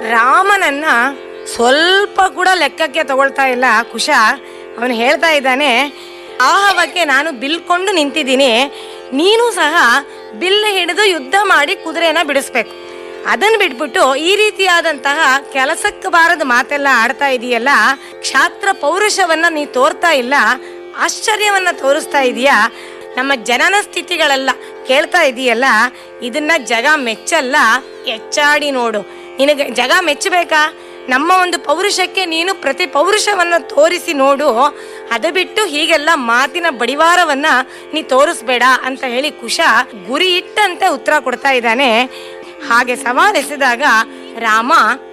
ರಾಮನನ್ನ ಸ್ವಲ್ಪ ಕೂಡ ಲೆಕ್ಕಕ್ಕೆ ತಗೊಳ್ತಾ ಇಲ್ಲ ಕುಶ ಅವನು ಹೇಳ್ತಾ ಇದ್ದಾನೆ ಆಹವಕ್ಕೆ ನಾನು ಬಿಲ್ಕೊಂಡು ನಿಂತಿದ್ದೀನಿ ನೀನು ಸಹ ಬಿಲ್ ಹಿಡಿದು ಯುದ್ಧ ಮಾಡಿ ಕುದುರೆನ ಬಿಡಿಸ್ಬೇಕು ಅದನ್ನ ಬಿಟ್ಬಿಟ್ಟು ಈ ರೀತಿಯಾದಂತಹ ಕೆಲಸಕ್ಕೆ ಬಾರದ ಮಾತೆಲ್ಲ ಆಡ್ತಾ ಇದೆಯಲ್ಲ ಕ್ಷಾತ್ರ ಪೌರುಷವನ್ನ ನೀ ತೋರ್ತಾ ಇಲ್ಲ ಆಶ್ಚರ್ಯವನ್ನ ತೋರಿಸ್ತಾ ಇದೀಯಾ ನಮ್ಮ ಜನನ ಸ್ಥಿತಿಗಳೆಲ್ಲ ಕೇಳ್ತಾ ಇದೆಯಲ್ಲ ಇದನ್ನ ಜಗ ಮೆಚ್ಚಲ್ಲ ಎಚ್ಚಾಡಿ ನೋಡು ನಿನಗೆ ಜಗ ಮೆಚ್ಚಬೇಕಾ ನಮ್ಮ ಒಂದು ಪೌರುಷಕ್ಕೆ ನೀನು ಪ್ರತಿ ಪೌರುಷವನ್ನ ತೋರಿಸಿ ನೋಡು ಅದು ಬಿಟ್ಟು ಹೀಗೆಲ್ಲ ಮಾತಿನ ಬಡಿವಾರವನ್ನ ನೀ ತೋರಿಸ್ಬೇಡ ಅಂತ ಹೇಳಿ ಕುಶ ಗುರಿ ಇಟ್ಟಂತೆ ಉತ್ತರ ಕೊಡ್ತಾ ಇದ್ದಾನೆ ಹಾಗೆ ಸವಾಲೆಸೆದಾಗ ರಾಮ